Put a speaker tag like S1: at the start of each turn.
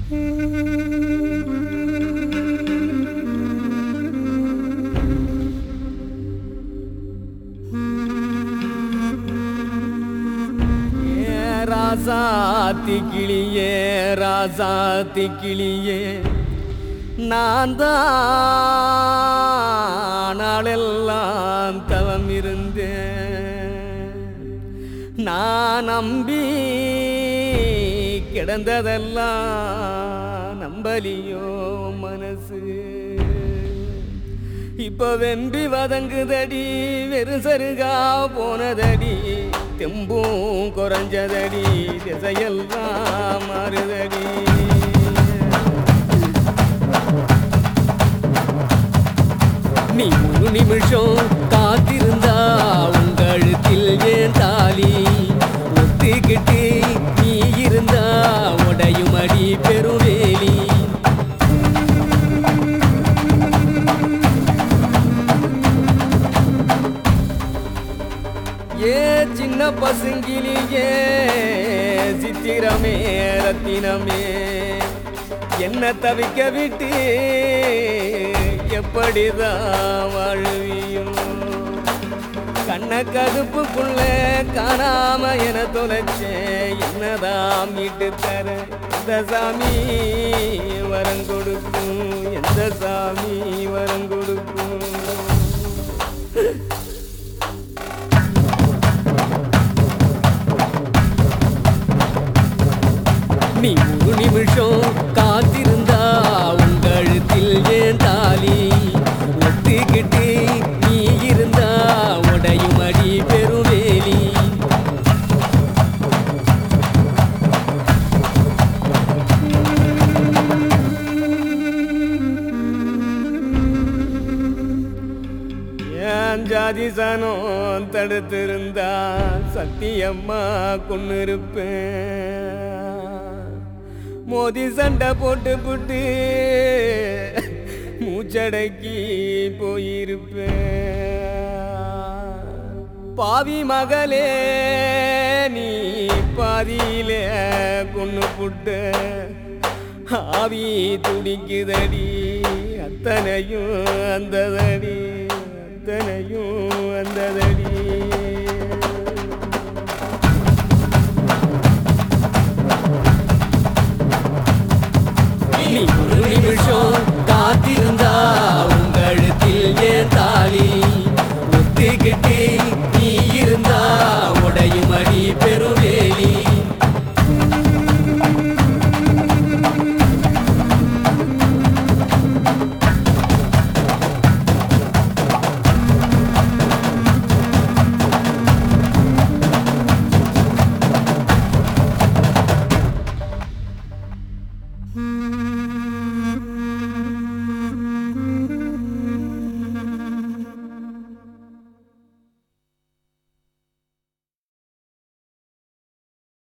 S1: ஏ ராசாத்தி கிளியே ராசாத்தி கிளியே நான் தான் நாளெல்லாம் தவம் இருந்தேன் நான் நம்பி கிடந்ததெல்லாம் நம்பலியோ மனசு இப்ப வெம்பி வதங்குதடி வெறும் சருகா போனதடி தெம்பும் குறைஞ்சதடி திசையெல்லாம் மாறுதடி நீ ஒரு நிமிஷம் காத்திருந்தா உங்க அழுத்தில் ஏன் தாலி ஒத்துக்கிட்டு நீ இருந்தா உடையும் அடி பெருவேலி ஏ சின்ன பசுங்கிலியே சித்திரமே ரத்தினமே என்ன தவிக்க விட்டு எப்படிதான் வாழ்வியோ கண்ண கதுப்புக்குள்ள காணாம என தொலைச்சேன் என்னதான் மீட்டு தர எந்த சாமி வரம் கொடுக்கும் எந்த சாமி வரம் கொடுக்கும் நீ ஒரு நிமிஷம் காத்திருந்தா உங்க அழுத்தில் ஏன் தாலி ஒத்துக்கிட்டு நீ இருந்தா உடையும் அடி பெருவேலி ஏன் ஜாதி சனம் தடுத்திருந்தா சத்தியம்மா கொண்டு இருப்பேன் மோதி சண்டை போட்டு புட்டு மூச்சடக்கி போயிருப்பேன் பாவி மகளே நீ பாதியிலே கொண்டு புட்டு ஆவி துடிக்குதடி அத்தனையும் அந்ததடி அத்தனையும் அந்ததடி